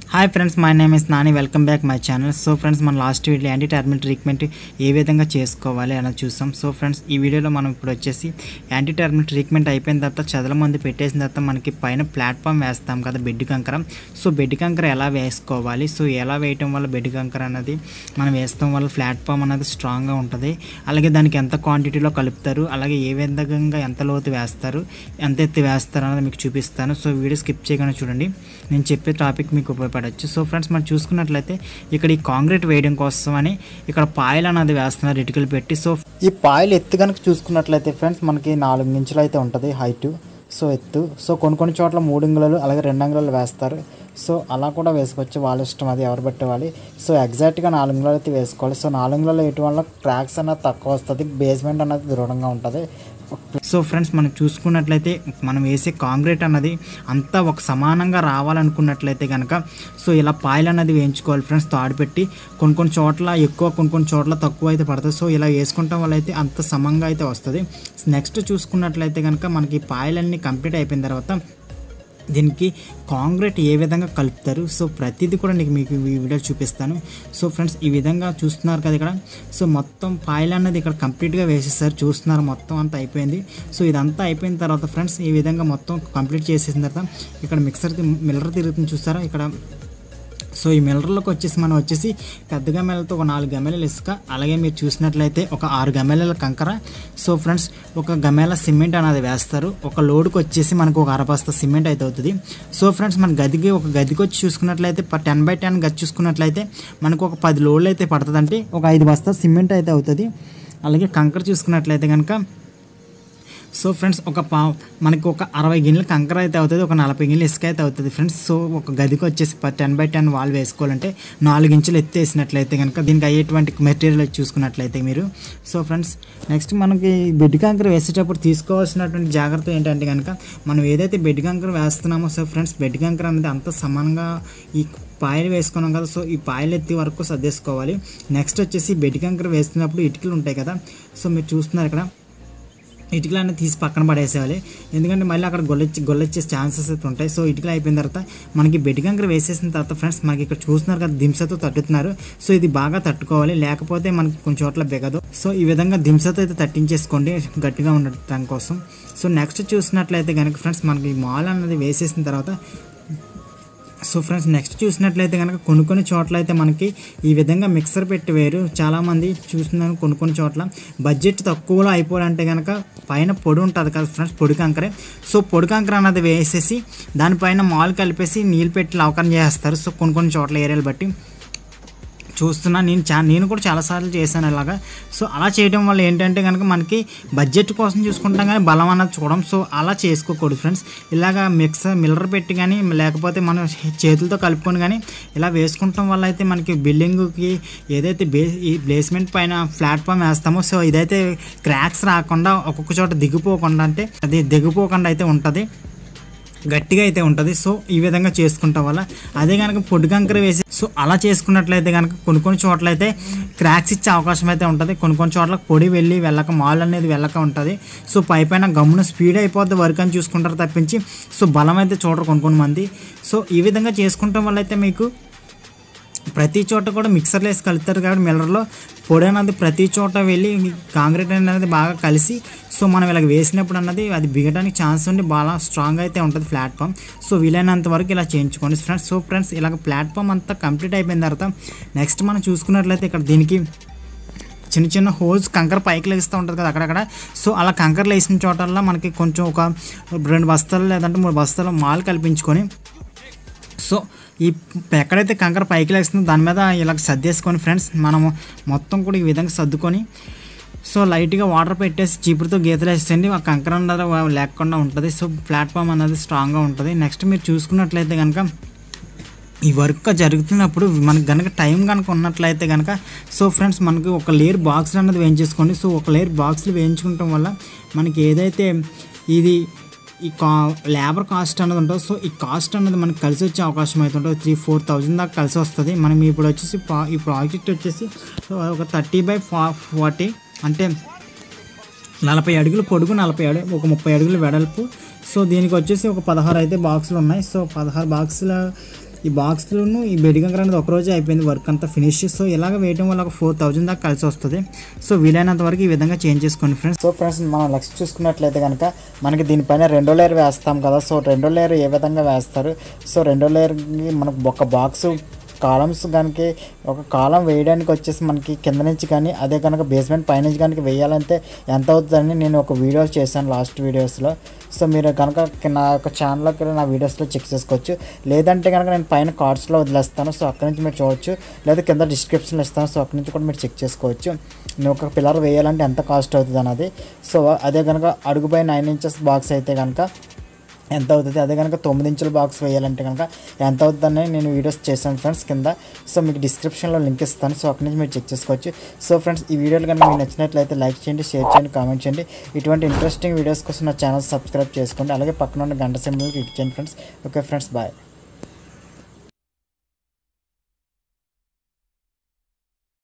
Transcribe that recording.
hi friends my name is Nani welcome back my channel so friends మన last video anti terminal treatment ఏ విధంగా చేసుకోవాలి అని చూసాం సో ఫ్రెండ్స్ ఈ వీడియోలో మనం ఇప్పుడు వచ్చేసి యాంటీ టర్మినల్ ట్రీట్మెంట్ అయిపోయిన తర్వాత చదల మంది పెట్టేసిన తర్వాత మనకి పైన ప్లాట్ఫామ్ వేస్తాం కదా బెడ్ కంకర సో బెడ్ కంకర ఎలా వేసుకోవాలి సో ఎలా వేయటం వల్ల బెడ్ కంకర అనేది మనం వేస్తాం వల్ల ప్లాట్ఫామ్ అనేది స్ట్రాంగ్గా ఉంటుంది అలాగే దానికి ఎంత క్వాంటిటీలో కలుపుతారు అలాగే ఏ విధంగా ఎంత లోతు వేస్తారు ఎంత ఎత్తి వేస్తారు అనేది మీకు చూపిస్తాను సో వీడియో స్కిప్ చేయకుండా చూడండి నేను చెప్పే టాపిక్ మీకు ఉపయోగపడవచ్చు సో ఫ్రెండ్స్ మనం చూసుకున్నట్లయితే ఇక్కడ ఈ కాంక్రీట్ వేయడం కోసం అని ఇక్కడ పాయలు అనేది వేస్తున్నారు ఇటుకలు పెట్టి సో ఈ పాయలు ఎత్తు కనుక చూసుకున్నట్లయితే ఫ్రెండ్స్ మనకి నాలుగు ఇంచులు అయితే ఉంటుంది హైట్ సో ఎత్తు సో కొన్ని కొన్ని చోట్ల మూడు అంగుళాలు అలాగే రెండు అంగుళాలు వేస్తారు సో అలా కూడా వేసుకోవచ్చు వాళ్ళ ఇష్టం అది ఎవరు పెట్టేవాలి సో ఎగ్జాక్ట్గా నాలుగు అంగుళాలు అయితే వేసుకోవాలి సో నాలుగు అంగుళాలు వేయటం వల్ల క్రాక్స్ అనేది తక్కువ వస్తుంది బేస్మెంట్ అనేది దృఢంగా ఉంటుంది సో ఫ్రెండ్స్ మనం చూసుకున్నట్లయితే మనం వేసే కాంక్రీట్ అన్నది అంతా ఒక సమానంగా రావాలనుకున్నట్లయితే కనుక సో ఇలా పాయలు అన్నది వేయించుకోవాలి ఫ్రెండ్స్ తాడు పెట్టి కొన్ని కొన్ని చోట్ల ఎక్కువ కొన్ని కొన్ని చోట్ల తక్కువ అయితే పడుతుంది సో ఇలా వేసుకుంటాం వల్ల అయితే అంత సమంగా అయితే వస్తుంది నెక్స్ట్ చూసుకున్నట్లయితే కనుక మనకి పాయలన్నీ కంప్లీట్ అయిపోయిన తర్వాత దీనికి కాంక్రీట్ ఏ విధంగా కలుపుతారు సో ప్రతిదీ కూడా నీకు మీకు ఈ వీడియో చూపిస్తాను సో ఫ్రెండ్స్ ఈ విధంగా చూస్తున్నారు కదా ఇక్కడ సో మొత్తం పాయల్ అన్నది ఇక్కడ కంప్లీట్గా వేసేసారు చూస్తున్నారు మొత్తం అంతా అయిపోయింది సో ఇదంతా అయిపోయిన తర్వాత ఫ్రెండ్స్ ఈ విధంగా మొత్తం కంప్లీట్ చేసేసిన తర్వాత ఇక్కడ మిక్సర్ మిల్లర్ తిరుగుతుంది చూస్తారా ఇక్కడ సో ఈ మిల్లర్లోకి వచ్చేసి మనం వచ్చేసి పెద్ద గమ్మెలతో ఒక నాలుగు గమ్మెల ఇసుక అలాగే మీరు చూసినట్లయితే ఒక ఆరు గమ్మెల కంకర సో ఫ్రెండ్స్ ఒక గమ్మెల సిమెంట్ అనేది వేస్తారు ఒక లోడ్కి వచ్చేసి మనకు ఒక అరబస్త సిమెంట్ అయితే అవుతుంది సో ఫ్రెండ్స్ మన గదికి ఒక గదికి వచ్చి చూసుకున్నట్లయితే టెన్ బై టెన్ గది చూసుకున్నట్లయితే మనకు ఒక పది లోడ్లు అయితే పడుతుంది అంటే ఒక ఐదు బస్తా సిమెంట్ అయితే అవుతుంది అలాగే కంకర చూసుకున్నట్లయితే కనుక సో ఫ్రెండ్స్ ఒక పా మనకి ఒక అరవై గిన్నెలు కంకర అయితే అవుతుంది ఒక నలభై గిన్నెలు ఇసుక అయితే అవుతుంది ఫ్రెండ్స్ సో ఒక గదికి వచ్చేసి టెన్ బై టెన్ వాల్ వేసుకోవాలంటే నాలుగు ఇంచులు ఎత్తేసినట్లయితే కనుక దీనికి అయ్యేటువంటి మెటీరియల్ చూసుకున్నట్లయితే మీరు సో ఫ్రెండ్స్ నెక్స్ట్ మనకి బెడ్ కంకర వేసేటప్పుడు తీసుకోవాల్సినటువంటి జాగ్రత్త ఏంటంటే కనుక మనం ఏదైతే బెడ్ కంకర వేస్తున్నామో సో ఫ్రెండ్స్ బెడ్ కంకర అనేది అంత సమానంగా ఈ పాయలు వేసుకున్నాం కదా సో ఈ పాయలు ఎత్తి వరకు సర్దేసుకోవాలి నెక్స్ట్ వచ్చేసి బెడ్ కంకర వేస్తున్నప్పుడు ఇటుకలు ఉంటాయి కదా సో మీరు చూస్తున్నారు ఇక్కడ ఇటుకలు అనేది తీసి పక్కన పడేసేవాలి ఎందుకంటే మళ్ళీ అక్కడ గొల్లొచ్చి గొల్లొచ్చే ఛాన్సెస్ అయితే ఉంటాయి సో ఇటుకలు అయిపోయిన తర్వాత మనకి బెడ్ కంకర వేసేసిన తర్వాత ఫ్రెండ్స్ మనకి ఇక్కడ చూస్తున్నారు కదా దింసతో తట్టుతున్నారు సో ఇది బాగా తట్టుకోవాలి లేకపోతే మనకి కొన్ని చోట్ల బెగదు సో ఈ విధంగా దింసతో అయితే తట్టించేసుకోండి గట్టిగా ఉండటం కోసం సో నెక్స్ట్ చూసినట్లయితే కనుక ఫ్రెండ్స్ మనకి మాల్ అన్నది వేసేసిన తర్వాత సో ఫ్రెండ్స్ నెక్స్ట్ చూసినట్లయితే కనుక కొన్ని కొన్ని చోట్ల అయితే మనకి ఈ విధంగా మిక్సర్ పెట్టి వేరు చాలామంది చూస్తున్నాను కొన్ని కొన్ని చోట్ల బడ్జెట్ తక్కువలో అయిపోవాలంటే కనుక పైన పొడి ఉంటుంది కదా ఫ్రెండ్స్ పొడి కంకరే సో పొడి కంకర అన్నది వేసేసి దానిపైన మాల్ కలిపేసి నీళ్ళు పెట్టి లవకరం చేస్తారు సో కొన్ని కొన్ని చోట్ల ఏరియాలు బట్టి చూస్తున్నా నేను చా నేను కూడా చాలాసార్లు చేశాను ఇలాగా సో అలా చేయడం వల్ల ఏంటంటే కనుక మనకి బడ్జెట్ కోసం చూసుకుంటాం కానీ బలం అన్నది చూడడం సో అలా చేసుకోకూడదు ఫ్రెండ్స్ ఇలాగా మిక్సర్ మిల్లర్ పెట్టి కానీ లేకపోతే మనం చేతులతో కలుపుకొని కానీ ఇలా వేసుకుంటాం వల్ల అయితే మనకి బిల్డింగ్కి ఏదైతే బే ఈ బేస్మెంట్ పైన ప్లాట్ఫామ్ వేస్తామో సో ఇదైతే క్రాక్స్ రాకుండా ఒక్కొక్క చోట దిగిపోకుండా అంటే అది దిగిపోకుండా అయితే ఉంటుంది గట్టిగా అయితే ఉంటుంది సో ఈ విధంగా చేసుకుంటాం వల్ల అదే కనుక పొడి కంకర వేసి సో అలా చేసుకున్నట్లయితే కనుక కొన్ని కొన్ని చోట్ల అయితే క్రాక్స్ ఇచ్చే అవకాశం అయితే ఉంటుంది కొన్ని కొన్ని చోట్ల పొడి వెళ్ళి వెళ్ళక మాల్ అనేది వెళ్ళక ఉంటుంది సో పై పైన గమ్మున స్పీడ్ అయిపోద్ది వర్క్ అని చూసుకుంటారు తప్పించి సో బలం అయితే చూడరు కొన్ని కొన్ని మంది సో ఈ విధంగా చేసుకుంటాం వల్ల అయితే మీకు ప్రతి చోట కూడా మిక్సర్లు వేసి కలుపుతారు కాబట్టి మిల్లర్లో పొడి అనేది ప్రతి చోట వెళ్ళి కాంక్రీట్ అనేది బాగా కలిసి సో మనం ఇలా వేసినప్పుడు అన్నది అది బిగడానికి ఛాన్స్ ఉండి బాగా స్ట్రాంగ్ అయితే ఉంటుంది ప్లాట్ఫామ్ సో వీలైనంత వరకు ఇలా చేయించుకోండి ఫ్రెండ్స్ సో ఫ్రెండ్స్ ఇలాగ ప్లాట్ఫామ్ అంతా కంప్లీట్ అయిపోయిన తర్వాత నెక్స్ట్ మనం చూసుకున్నట్లయితే ఇక్కడ దీనికి చిన్న చిన్న హోల్స్ కంకర పైకి లేస్తూ ఉంటుంది కదా అక్కడక్కడ సో అలా కంకరలు వేసిన చోటల్లో మనకి కొంచెం ఒక రెండు బస్తాలు లేదంటే మూడు బస్తాలు మాల్ కల్పించుకొని సో ఈ ఎక్కడైతే కంకర పైకి లేస్తుందో దాని మీద ఇలా సర్దేసుకొని ఫ్రెండ్స్ మనము మొత్తం కూడా ఈ విధంగా సర్దుకొని సో లైట్గా వాటర్ పెట్టేసి చీపురుతో గీతలు వేసేయండి ఆ కంకర అన్నది లేకుండా ఉంటుంది సో ప్లాట్ఫామ్ అనేది స్ట్రాంగ్గా ఉంటుంది నెక్స్ట్ మీరు చూసుకున్నట్లయితే కనుక ఈ వర్క్ జరుగుతున్నప్పుడు మనకు కనుక టైం కనుక ఉన్నట్లయితే కనుక సో ఫ్రెండ్స్ మనకి ఒక లేయర్ బాక్స్ అన్నది వేయించేసుకోండి సో ఒక లేయర్ బాక్స్లు వేయించుకోవటం వల్ల మనకి ఏదైతే ఇది ఈ కా లేబర్ కాస్ట్ అన్నది ఉంటుంది సో ఈ కాస్ట్ అన్నది మనకి కలిసి వచ్చే అవకాశం అయితే ఉంటుంది త్రీ ఫోర్ థౌజండ్ దాకా కలిసి వస్తుంది మనం ఇప్పుడు వచ్చేసి పా- ఈ ప్రాజెక్ట్ వచ్చేసి ఒక థర్టీ బై ఫా ఫార్టీ అంటే నలభై అడుగులు పొడుగు నలభై అడుగు ఒక ముప్పై అడుగులు వెడల్పు సో దీనికి వచ్చేసి ఒక పదహారు అయితే బాక్సులు ఉన్నాయి సో పదహారు బాక్సుల ఈ బాక్స్లోను ఈ బెడిగంకర్ అనేది ఒక రోజే అయిపోయింది వర్క్ అంతా ఫినిష్ సో ఇలాగ వేయడం వల్ల ఒక ఫోర్ థౌజండ్ దాకా కలిసి వస్తుంది సో వీలైనంత వరకు ఈ విధంగా చేంజ్ చేసుకోండి ఫ్రెండ్స్ సో ఫ్రెండ్స్ మనం లక్ష్య చూసుకున్నట్లయితే కనుక మనకి దీనిపైన రెండో లేయర్ వేస్తాం కదా సో రెండో లేయర్ ఏ విధంగా వేస్తారు సో రెండో లేయర్కి మనకు ఒక బాక్స్ కాలమ్స్ కనుక ఒక కాలం వేయడానికి వచ్చేసి మనకి కింద నుంచి కానీ అదే కనుక బేస్మెంట్ పైనుంచి కనుక వేయాలంటే ఎంత అవుతుందని నేను ఒక వీడియో చేశాను లాస్ట్ వీడియోస్లో సో మీరు కనుక నా యొక్క ఛానల్లోకి వెళ్ళి నా వీడియోస్లో చెక్ చేసుకోవచ్చు లేదంటే కనుక నేను పైన కార్డ్స్లో వదిలేస్తాను సో అక్కడి నుంచి మీరు చూడొచ్చు లేదా కింద డిస్క్రిప్షన్లో ఇస్తాను సో అక్కడి నుంచి కూడా మీరు చెక్ చేసుకోవచ్చు నేను ఒక పిల్లర్ వేయాలంటే ఎంత కాస్ట్ అవుతుంది అన్నది సో అదే కనుక అడుగుపై నైన్ ఇంచెస్ బాక్స్ అయితే కనుక ఎంత అవుతుంది అదే కనుక తొమ్మిది ఇంచుల బాక్స్ వేయాలంటే కనుక ఎంత అవుతుందని నేను వీడియోస్ చేశాను ఫ్రెండ్స్ కింద సో మీకు డిస్క్రిప్షన్లో లింక్ ఇస్తాను సో అక్కడి నుంచి మీరు చెక్ చేసుకోవచ్చు సో ఫ్రెండ్స్ ఈ వీడియోలు కనుక మీకు నచ్చినట్లయితే లైక్ చేయండి షేర్ చేయండి కామెంట్ చేయండి ఇటువంటి ఇంట్రెస్టింగ్ వీడియోస్ కోసం నా ఛానల్ సబ్స్క్రైబ్ చేసుకోండి అలాగే పక్కన ఉన్న గంట సింబల్ క్లిక్ చేయండి ఫ్రెండ్స్ ఓకే ఫ్రెండ్స్ బాయ్